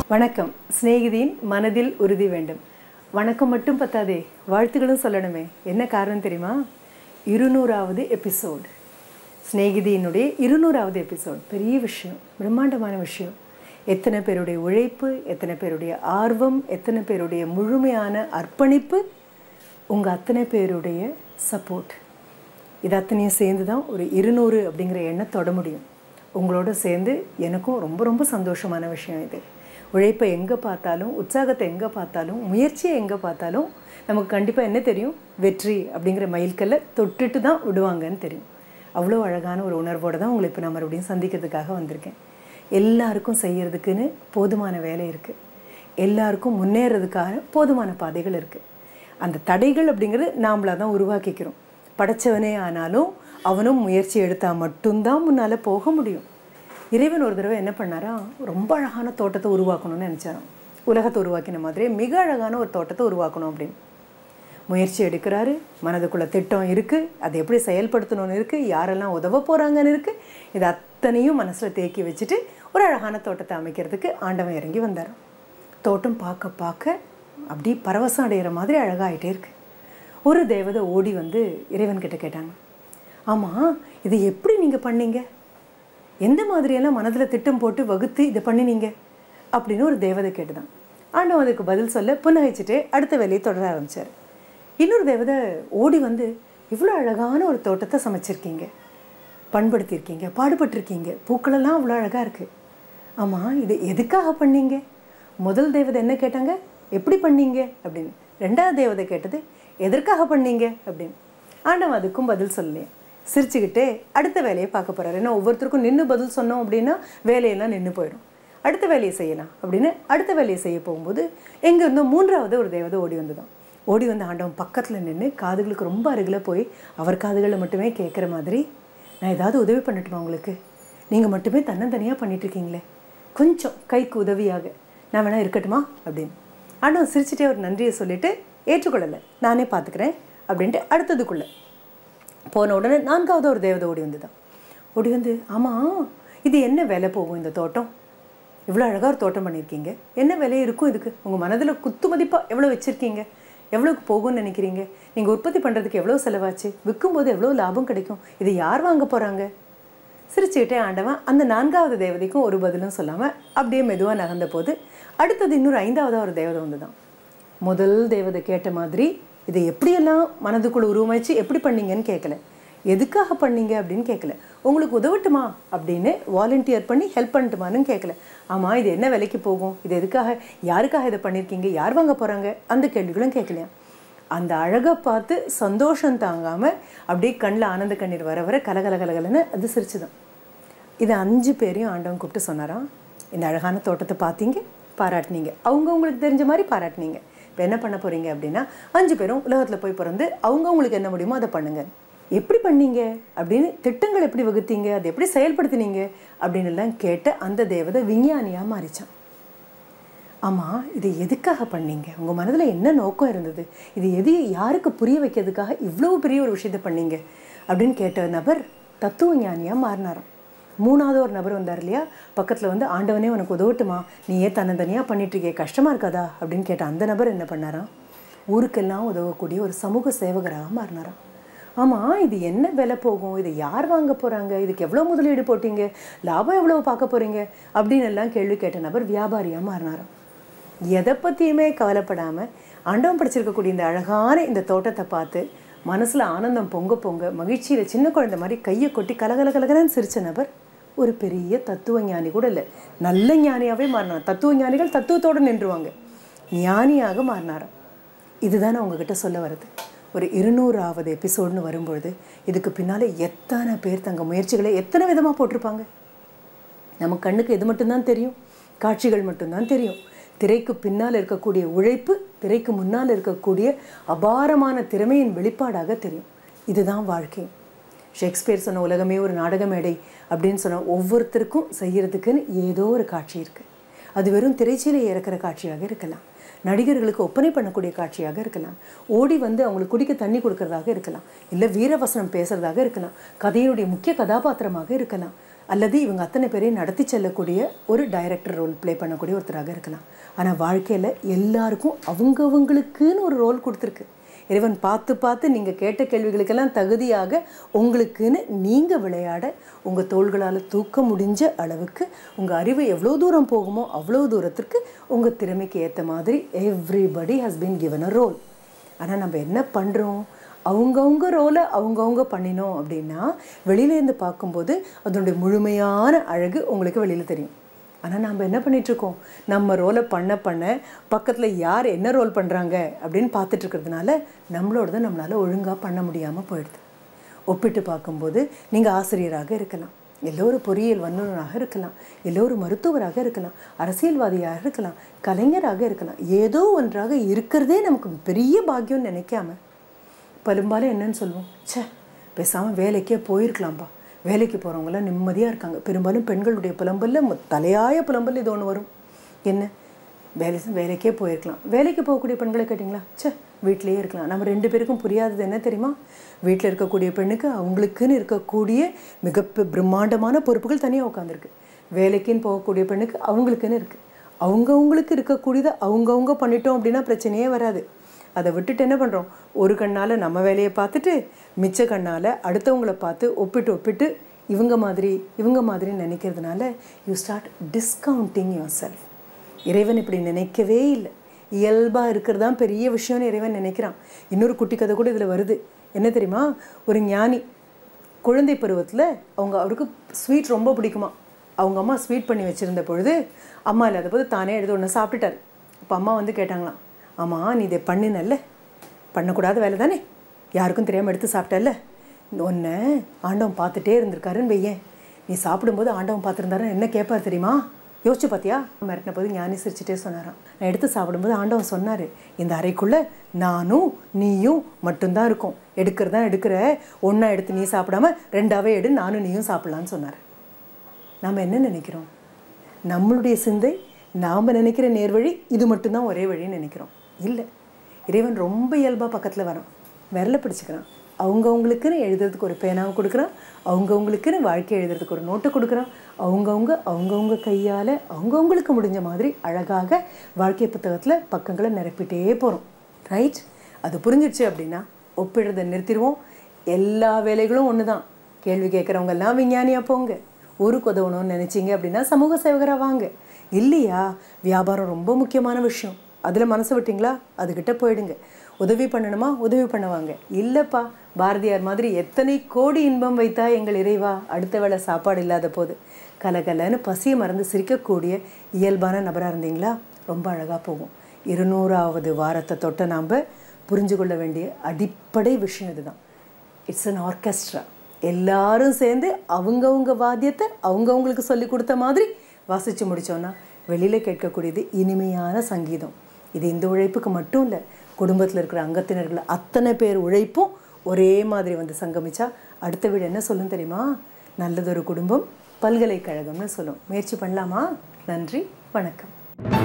வணக்கம் சிநேகிதியின் மனதில் உறுதி வேண்டும் வணக்கம் மட்டும் பத்தாதே வாழ்த்துக்களும் சொல்லணுமே என்ன காரணம் தெரியுமா இருநூறாவது எபிசோட் சிநேகிதியினுடைய இருநூறாவது எபிசோட் பெரிய விஷயம் பிரம்மாண்டமான விஷயம் எத்தனை பேருடைய உழைப்பு எத்தனை பேருடைய ஆர்வம் எத்தனை பேருடைய முழுமையான அர்ப்பணிப்பு உங்கள் அத்தனை பேருடைய சப்போர்ட் இது அத்தனையும் சேர்ந்து தான் ஒரு இருநூறு அப்படிங்கிற எண்ணம் தொட முடியும் உங்களோட சேர்ந்து எனக்கும் ரொம்ப ரொம்ப சந்தோஷமான விஷயம் இது உழைப்பை எங்கே பார்த்தாலும் உற்சாகத்தை எங்கே பார்த்தாலும் முயற்சியை எங்கே பார்த்தாலும் நமக்கு கண்டிப்பாக என்ன தெரியும் வெற்றி அப்படிங்கிற மைல்கல்லை தொட்டுட்டு தான் விடுவாங்கன்னு தெரியும் அவ்வளோ அழகான ஒரு உணர்வோடு தான் உங்களை இப்போ நான் மறுபடியும் சந்திக்கிறதுக்காக வந்திருக்கேன் எல்லாருக்கும் செய்யறதுக்குன்னு போதுமான வேலை இருக்குது எல்லாருக்கும் முன்னேறதுக்கான போதுமான பாதைகள் இருக்குது அந்த தடைகள் அப்படிங்கிறது நாமளாக தான் உருவாக்கிக்கிறோம் படைச்சவனே ஆனாலும் அவனும் முயற்சி எடுத்தால் மட்டும்தான் முன்னால் போக முடியும் இறைவன் ஒரு தடவை என்ன பண்ணாரா ரொம்ப அழகான தோட்டத்தை உருவாக்கணும்னு நினச்சாராம் உலகத்தை உருவாக்கின மாதிரி மிக அழகான ஒரு தோட்டத்தை உருவாக்கணும் அப்படின்னு முயற்சி எடுக்கிறாரு மனதுக்குள்ள திட்டம் இருக்குது அதை எப்படி செயல்படுத்தணும்னு இருக்குது யாரெல்லாம் உதவ போகிறாங்கன்னு இருக்குது இது அத்தனையும் மனசில் தேக்கி வச்சுட்டு ஒரு அழகான தோட்டத்தை அமைக்கிறதுக்கு ஆண்டவன் இறங்கி வந்தாராம் தோட்டம் பார்க்க பார்க்க அப்படி பரவசம் அடைகிற மாதிரி அழகாயிட்டே இருக்கு ஒரு தேவதை ஓடி வந்து இறைவன்கிட்ட கேட்டாங்க ஆமாம் இது எப்படி நீங்கள் பண்ணீங்க எந்த மாதிரியெல்லாம் மனதில் திட்டம் போட்டு வகுத்து இதை பண்ணினீங்க அப்படின்னு ஒரு தேவதை கேட்டுதான் ஆண்டவன் அதுக்கு பதில் சொல்ல புன்னகைச்சிட்டு அடுத்த வேலையை தொடர ஆரம்பிச்சார் இன்னொரு தேவதை ஓடி வந்து இவ்வளோ அழகான ஒரு தோட்டத்தை சமைச்சிருக்கீங்க பண்படுத்தியிருக்கீங்க பாடுபட்டிருக்கீங்க பூக்களெல்லாம் அவ்வளோ அழகாக இருக்குது ஆமாம் இது எதுக்காக பண்ணீங்க முதல் தேவதை என்ன கேட்டாங்க எப்படி பண்ணீங்க அப்படின்னு ரெண்டாவது தேவதை கேட்டது எதற்காக பண்ணீங்க அப்படின்னு ஆண்டவன் அதுக்கும் பதில் சொல்லலையே சிரிச்சுக்கிட்டே அடுத்த வேலையை பார்க்க போகிறாரு ஏன்னா ஒவ்வொருத்தருக்கும் நின்று பதில் சொன்னோம் அப்படின்னா வேலையெல்லாம் நின்று போயிடும் அடுத்த வேலையை செய்யலாம் அப்படின்னு அடுத்த வேலையை செய்ய போகும்போது எங்கே இருந்தோ மூன்றாவது ஒரு தேவதை ஓடி வந்துதான் ஓடி வந்து ஆண்டவன் பக்கத்தில் நின்று காதுகளுக்கு ரொம்ப அருகில் போய் அவர் காதுகளில் மட்டுமே கேட்குற மாதிரி நான் ஏதாவது உதவி பண்ணட்டுமா உங்களுக்கு நீங்கள் மட்டுமே தன்னந்தனியாக பண்ணிட்டு இருக்கீங்களே கொஞ்சம் கைக்கு உதவியாக நான் வேணா இருக்கட்டுமா அப்படின்னு ஆண்டவன் சிரிச்சிட்டே ஒரு நன்றியை சொல்லிட்டு ஏற்றுக்கொள்ளலை நானே பார்த்துக்கிறேன் அப்படின்ட்டு அடுத்ததுக்குள்ளே போன உடனே நான்காவது ஒரு தேவதை ஓடி வந்துதான் ஓடி வந்து ஆமாம் இது என்ன விலை போகும் இந்த தோட்டம் இவ்வளோ அழகாக ஒரு தோட்டம் பண்ணியிருக்கீங்க என்ன விலை இருக்கும் இதுக்கு உங்கள் மனதில் குத்து மதிப்பாக எவ்வளோ வச்சுருக்கீங்க எவ்வளோக்கு போகும்னு நினைக்கிறீங்க நீங்கள் உற்பத்தி பண்ணுறதுக்கு எவ்வளோ செலவாச்சு விற்கும்போது எவ்வளோ லாபம் கிடைக்கும் இது யார் வாங்க போகிறாங்க சிரிச்சுக்கிட்டே ஆண்டவன் அந்த நான்காவது தேவதைக்கும் ஒரு பதிலும் சொல்லாமல் அப்படியே மெதுவாக நகர்ந்த போது அடுத்தது இன்னொரு ஐந்தாவதாக ஒரு தேவதை வந்து தான் முதல் தேவதை கேட்ட மாதிரி இதை எப்படியெல்லாம் மனதுக்குள்ள உருவமைச்சு எப்படி பண்ணீங்கன்னு கேட்கல எதுக்காக பண்ணீங்க அப்படின்னு கேட்கல உங்களுக்கு உதவட்டுமா அப்படின்னு வாலண்டியர் பண்ணி ஹெல்ப் பண்ணட்டுமான்னு கேட்கல ஆமாம் இது என்ன விலைக்கு போகும் இது எதுக்காக யாருக்காக இதை பண்ணியிருக்கீங்க யார் வாங்க போகிறாங்க அந்த கேள்விகளும் கேட்கலையா அந்த அழகை பார்த்து சந்தோஷம் தாங்காமல் அப்படியே கண்ணில் ஆனந்த கண்ணீர் வர வர கலகல கலகலன்னு அது சிரிச்சுதான் இது அஞ்சு பேரையும் ஆண்டவன் கூப்பிட்டு சொன்னாராம் இந்த அழகான தோட்டத்தை பார்த்தீங்க பாராட்டினீங்க அவங்க உங்களுக்கு தெரிஞ்ச மாதிரி பாராட்டினீங்க இப்போ என்ன பண்ண போகிறீங்க அப்படின்னா அஞ்சு பேரும் உலகத்தில் போய் பிறந்து அவங்க உங்களுக்கு என்ன முடியுமோ அதை பண்ணுங்க எப்படி பண்ணீங்க அப்படின்னு திட்டங்கள் எப்படி வகுத்தீங்க அதை எப்படி செயல்படுத்தினீங்க அப்படின்னு எல்லாம் கேட்ட அந்த தேவதை விஞ்ஞானியாக மாறிச்சான் ஆமாம் இது எதுக்காக பண்ணீங்க உங்கள் மனதில் என்ன நோக்கம் இருந்தது இது எது யாருக்கு புரிய வைக்கிறதுக்காக இவ்வளோ பெரிய ஒரு விஷயத்தை பண்ணீங்க அப்படின்னு கேட்ட நபர் தத்துவ ஞானியாக மாறினாராம் மூணாவது ஒரு நபர் வந்தார் இல்லையா பக்கத்தில் வந்து ஆண்டவனே உனக்கு உதவட்டுமா நீ ஏன் தன்னந்தனியாக பண்ணிட்டுருக்கே கஷ்டமாக இருக்காதா அப்படின்னு கேட்ட அந்த நபர் என்ன பண்ணாராம் ஊருக்கெல்லாம் உதவக்கூடிய ஒரு சமூக சேவகராக மாறினாராம் ஆமாம் இது என்ன விலை போகும் இதை யார் வாங்க போகிறாங்க இதுக்கு எவ்வளோ முதலீடு போட்டீங்க லாபம் எவ்வளோ பார்க்க போகிறீங்க அப்படின்னு எல்லாம் கேள்வி கேட்ட நபர் வியாபாரியாக மாறினாராம் எதை பற்றியுமே கவலைப்படாமல் ஆண்டவன் படிச்சிருக்கக்கூடிய இந்த அழகான இந்த தோட்டத்தை பார்த்து மனசில் ஆனந்தம் பொங்க பொங்க மகிழ்ச்சியில் சின்ன குழந்தை மாதிரி கையை கொட்டி கலகல கலகலன்னு சிரித்த நபர் ஒரு பெரிய தத்துவ ஞானி கூட இல்லை நல்ல ஞானியாகவே மாறினார் தத்துவ ஞானிகள் தத்துவத்தோடு நின்றுவாங்க ஞானியாக மாறினாராம் இதுதானே உங்ககிட்ட சொல்ல வருது ஒரு இருநூறாவது எபிசோடுன்னு வரும்பொழுது இதுக்கு பின்னால் எத்தனை பேர் தங்க முயற்சிகளை எத்தனை விதமாக போட்டிருப்பாங்க நம்ம கண்ணுக்கு எது மட்டும்தான் தெரியும் காட்சிகள் மட்டும்தான் தெரியும் திரைக்கு பின்னால் இருக்கக்கூடிய உழைப்பு திரைக்கு முன்னால் இருக்கக்கூடிய அபாரமான திறமையின் வெளிப்பாடாக தெரியும் இதுதான் வாழ்க்கை ஷேக்ஸ்பியர் சொன்ன உலகமே ஒரு நாடக மேடை அப்படின்னு சொன்ன ஒவ்வொருத்தருக்கும் செய்யறதுக்குன்னு ஏதோ ஒரு காட்சி இருக்குது அது வெறும் திரைச்சீலை இறக்குற காட்சியாக இருக்கலாம் நடிகர்களுக்கு ஒப்பனை பண்ணக்கூடிய காட்சியாக இருக்கலாம் ஓடி வந்து அவங்களுக்கு குடிக்க தண்ணி கொடுக்கறதாக இருக்கலாம் இல்லை வீரவசனம் பேசுறதாக இருக்கலாம் கதையினுடைய முக்கிய கதாபாத்திரமாக இருக்கலாம் அல்லது இவங்க அத்தனை பேரையும் நடத்தி செல்லக்கூடிய ஒரு டைரக்டர் ரோல் ப்ளே பண்ணக்கூடிய ஒருத்தராக இருக்கலாம் ஆனால் வாழ்க்கையில் எல்லாருக்கும் அவங்கவங்களுக்குன்னு ஒரு ரோல் கொடுத்துருக்கு இறைவன் பார்த்து பார்த்து நீங்கள் கேட்ட கேள்விகளுக்கெல்லாம் தகுதியாக உங்களுக்குன்னு நீங்கள் விளையாட உங்கள் தோள்களால் தூக்க முடிஞ்ச அளவுக்கு உங்கள் அறிவு எவ்வளோ தூரம் போகுமோ அவ்வளோ தூரத்திற்கு உங்கள் திறமைக்கு ஏற்ற மாதிரி everybody has been given a role ஆனால் நம்ம என்ன பண்ணுறோம் அவங்கவுங்க ரோலை அவங்கவுங்க பண்ணினோம் அப்படின்னா வெளியிலேருந்து பார்க்கும்போது அதனுடைய முழுமையான அழகு உங்களுக்கு வெளியில் தெரியும் ஆனால் நம்ம என்ன பண்ணிகிட்ருக்கோம் நம்ம ரோலை பண்ண பண்ண பக்கத்தில் யார் என்ன ரோல் பண்ணுறாங்க அப்படின்னு பார்த்துட்டு இருக்கிறதுனால நம்மளோடத நம்மளால் ஒழுங்காக பண்ண முடியாமல் போயிடுது ஒப்பிட்டு பார்க்கும்போது நீங்கள் ஆசிரியராக இருக்கலாம் எல்லோரும் பொறியியல் வல்லுநராக இருக்கலாம் எல்லோரும் மருத்துவராக இருக்கலாம் அரசியல்வாதியாக இருக்கலாம் கலைஞராக இருக்கலாம் ஏதோ ஒன்றாக இருக்கிறதே நமக்கு பெரிய பாக்கியம்னு நினைக்காம பெரும்பாலும் என்னன்னு சொல்லுவோம் ச்சே பேசாமல் வேலைக்கே போயிருக்கலாம்ப்பா வேலைக்கு போகிறவங்களாம் நிம்மதியாக இருக்காங்க பெரும்பாலும் பெண்களுடைய புலம்பல்ல மு- தலையாய புலம்பல் இது ஒன்று வரும் என்ன வேலை செ- வேலைக்கே போயிருக்கலாம் வேலைக்கு போகக்கூடிய பெண்களை கேட்டிங்களா ச்சே வீட்டிலேயே இருக்கலாம் நம்ம ரெண்டு பேருக்கும் புரியாதது என்ன தெரியுமா வீட்டில் இருக்கக்கூடிய பெண்ணுக்கு அவங்களுக்குன்னு இருக்கக்கூடிய மிக பெ- பிரம்மாண்டமான பொறுப்புகள் தனியாக உட்காந்துருக்கு வேலைக்குன்னு போகக்கூடிய பெண்ணுக்கு அவங்களுக்குன்னு இருக்குது அவங்கவுங்களுக்கு இருக்கக்கூடியதை அவங்கவுங்க பண்ணிட்டோம் அப்படின்னா பிரச்சனையே வராது அதை விட்டுட்டு என்ன பண்ணுறோம் ஒரு கண்ணால் நம்ம வேலையை பார்த்துட்டு மிச்ச கண்ணால் அடுத்தவங்கள பார்த்து ஒப்பிட்டு ஒப்பிட்டு இவங்க மாதிரி இவங்க மாதிரி நினைக்கிறதுனால you start discounting yourself இறைவன் இப்படி நினைக்கவே இல்லை இயல்பாக இருக்கிறது தான் பெரிய விஷயம்னு இறைவன் நினைக்கிறான் இன்னொரு குட்டி கதை கூட இதில் வருது என்ன தெரியுமா ஒரு ஞானி குழந்தை பருவத்தில் அவங்க அவருக்கு ஸ்வீட் ரொம்ப பிடிக்குமா அவங்க அம்மா ஸ்வீட் பண்ணி வச்சுருந்த பொழுது அம்மா இல்லாத போது தானே எடுத்து ஒன்று சாப்பிட்டுட்டாரு அப்போ அம்மா வந்து கேட்டாங்களாம் ஆமாம் நீ இதை பண்ணினல்ல பண்ணக்கூடாத வேலை தானே யாருக்கும் தெரியாமல் எடுத்து சாப்பிட்டல்ல ஒன்று ஆண்டவன் பார்த்துட்டே இருந்திருக்காருன்னு வையேன் நீ சாப்பிடும்போது ஆண்டவன் பார்த்துருந்தாரு என்ன கேட்பார் தெரியுமா யோசிச்சு பார்த்தியா மிரட்டின போது ஞானி சிரிச்சிட்டே சொன்னாராம் நான் எடுத்து சாப்பிடும்போது ஆண்டவன் சொன்னார் இந்த அறைக்குள்ளே நானும் நீயும் மட்டும்தான் இருக்கும் எடுக்கிறதா எடுக்கிற ஒன்றா எடுத்து நீ சாப்பிடாம ரெண்டாவே எடு நானும் நீயும் சாப்பிட்லான்னு சொன்னார் நாம் என்ன நினைக்கிறோம் நம்மளுடைய சிந்தை நாம் நினைக்கிற நேர்வழி இது மட்டும்தான் ஒரே வழின்னு நினைக்கிறோம் இல்லை இறைவன் ரொம்ப இயல்பாக பக்கத்தில் வரான் விரல பிடிச்சிக்கிறான் அவங்கவுங்களுக்குன்னு எழுதுறதுக்கு ஒரு பேனாவை கொடுக்குறான் அவங்கவுங்களுக்குன்னு வாழ்க்கை எழுதுறதுக்கு ஒரு நோட்டை கொடுக்குறான் அவங்கவுங்க அவங்கவுங்க கையால் அவங்கவுங்களுக்கு முடிஞ்ச மாதிரி அழகாக வாழ்க்கை புத்தகத்தில் பக்கங்களை நிரப்பிட்டே போகிறோம் ரைட் அது புரிஞ்சிடுச்சு அப்படின்னா ஒப்பிடுறதை நிறுத்திடுவோம் எல்லா வேலைகளும் ஒன்று தான் கேள்வி கேட்குறவங்க எல்லாம் விஞ்ஞானியாக போங்க ஊருக்கு உதவணும்னு நினச்சிங்க அப்படின்னா சமூக சேவகராக வாங்க இல்லையா வியாபாரம் ரொம்ப முக்கியமான விஷயம் அதில் மனசு விட்டிங்களா அதுக்கிட்ட போயிடுங்க உதவி பண்ணணுமா உதவி பண்ணுவாங்க இல்லைப்பா பாரதியார் மாதிரி எத்தனை கோடி இன்பம் வைத்தா எங்கள் இறைவா அடுத்த வேளை சாப்பாடு இல்லாத போது கலகலன்னு பசியை மறந்து சிரிக்கக்கூடிய இயல்பான நபராக இருந்தீங்களா ரொம்ப அழகாக போகும் இருநூறாவது வாரத்தை தொட்ட நாம் புரிஞ்சு கொள்ள வேண்டிய அடிப்படை விஷயம் இதுதான் இட்ஸ் an ஆர்கெஸ்ட்ரா எல்லாரும் சேர்ந்து அவங்கவுங்க வாத்தியத்தை அவங்கவுங்களுக்கு சொல்லி கொடுத்த மாதிரி வாசித்து முடித்தோன்னா வெளியில் கேட்கக்கூடியது இனிமையான சங்கீதம் இது இந்த உழைப்புக்கு மட்டும் இல்லை குடும்பத்தில் இருக்கிற அங்கத்தினர்கள் அத்தனை பேர் உழைப்பும் ஒரே மாதிரி வந்து சங்கமிச்சா அடுத்த வீடு என்ன சொல்லும் தெரியுமா நல்லதொரு குடும்பம் பல்கலைக்கழகம்னு சொல்லும் முயற்சி பண்ணலாமா நன்றி வணக்கம்